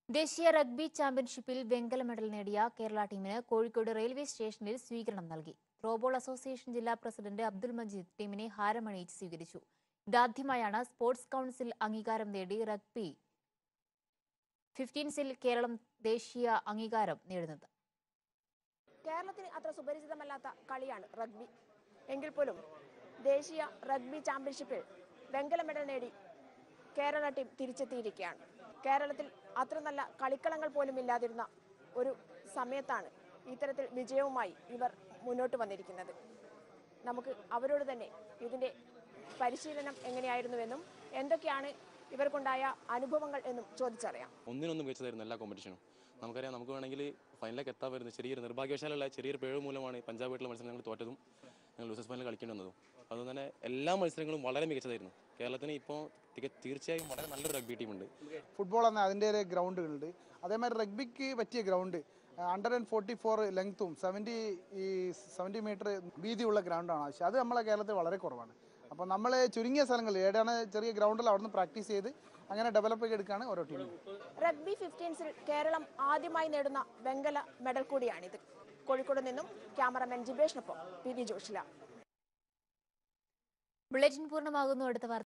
ദേശീയ റഗ്ബി ചാമ്പ്യൻഷിപ്പിൽ വെങ്കല മെഡൽ നേടിയ കേരള ടീമിന് കോഴിക്കോട് റെയിൽവേ സ്റ്റേഷനിൽ സ്വീകരണം നൽകി ത്രോബോൾ അസോസിയേഷൻ ജില്ലാ പ്രസിഡന്റ് അബ്ദുൽ മജീദ് ടീമിനെ ഹാരമണിയിച്ച് സ്വീകരിച്ചു ഇതാദ്യമായാണ് സ്പോർട്സ് കൗൺസിൽ അംഗീകാരം നേടി റഗ്ബി ഫിഫ്റ്റീൻസിൽ കേരളം ദേശീയ അംഗീകാരം നേടുന്നത് കേരളത്തിന് അത്ര സുപരിചിതമല്ലാത്ത കളിയാണ് റഗ്ബി എങ്കിൽ പോലും ദേശീയ റഗ്ബി ചാമ്പ്യൻഷിപ്പിൽ വെങ്കല മെഡൽ നേടി കേരള ടീം തിരിച്ചെത്തിയിരിക്കുകയാണ് കേരളത്തിൽ അത്ര നല്ല കളിക്കളങ്ങൾ പോലും ഇല്ലാതിരുന്ന ഒരു സമയത്താണ് ഇത്തരത്തിൽ വിജയവുമായി ഇവർ മുന്നോട്ട് വന്നിരിക്കുന്നത് നമുക്ക് അവരോട് തന്നെ ഇതിന്റെ പരിശീലനം എങ്ങനെയായിരുന്നുവെന്നും എന്തൊക്കെയാണ് ഇവർക്കുണ്ടായ അനുഭവങ്ങൾ എന്നും ചോദിച്ചറിയാം ഒന്നിനൊന്നും മികച്ചതായിരുന്നു എല്ലാ കോമ്പറ്റീഷനും നമുക്കറിയാം നമുക്ക് വേണമെങ്കിൽ ഫൈനലിലേക്ക് എത്താൻ വരുന്ന ചെറിയൊരു നിർഭാഗ്യവശാലല്ല ചെറിയൊരു പിഴവ് മൂലമാണ് പഞ്ചാബ് ആയിട്ടുള്ള മത്സരം ഞങ്ങൾ തോറ്റതും ഞങ്ങൾ ലൂസേഴ്സ് ഫൈനൽ കളിക്കേണ്ടി വന്നതും അതുകൊണ്ട് തന്നെ എല്ലാ മത്സരങ്ങളും വളരെ മികച്ചതായിരുന്നു കേരളത്തിന് ഇപ്പോൾ തിക- തീർച്ചയായും വളരെ നല്ലൊരു റഗ്ബി ടീമുണ്ട് ഫുട്ബോൾ എന്ന അതിൻ്റെ ഗ്രൗണ്ടുകളുണ്ട് അതേമാതിരി റഗ്ബിക്ക് പറ്റിയ ground under and forty four ലെങ്ത്തും സെവൻറ്റി ഈ സെവൻറ്റി മീറ്റർ വീതിയുള്ള ഗ്രൗണ്ടാണ് ആവശ്യം അത് നമ്മളെ കേരളത്തിൽ വളരെ കുറവാണ് അപ്പോൾ നമ്മൾ ചുരുങ്ങിയ സ്ഥലങ്ങളിൽ ഏതാണ് ചെറിയ ഗ്രൗണ്ടിൽ അവിടുന്ന് പ്രാക്ടീസ് ചെയ്ത് അങ്ങനെ ഡെവലപ്പ് ചെയ്തെടുക്കുകയാണ് ഓരോ ടീമും റഗ്ബി ഫിഫ്റ്റീൻസിൽ കേരളം ആദ്യമായി നേടുന്ന വെങ്കല മെഡൽ കൂടിയാണിത് കോഴിക്കോട് നിന്നും ക്യാമറമാൻ ജിബേഷിനൊപ്പം പി വി ജോഷില ബുള്ളറ്റിൻ പൂർണ്ണമാകുന്നു അടുത്ത വാർത്ത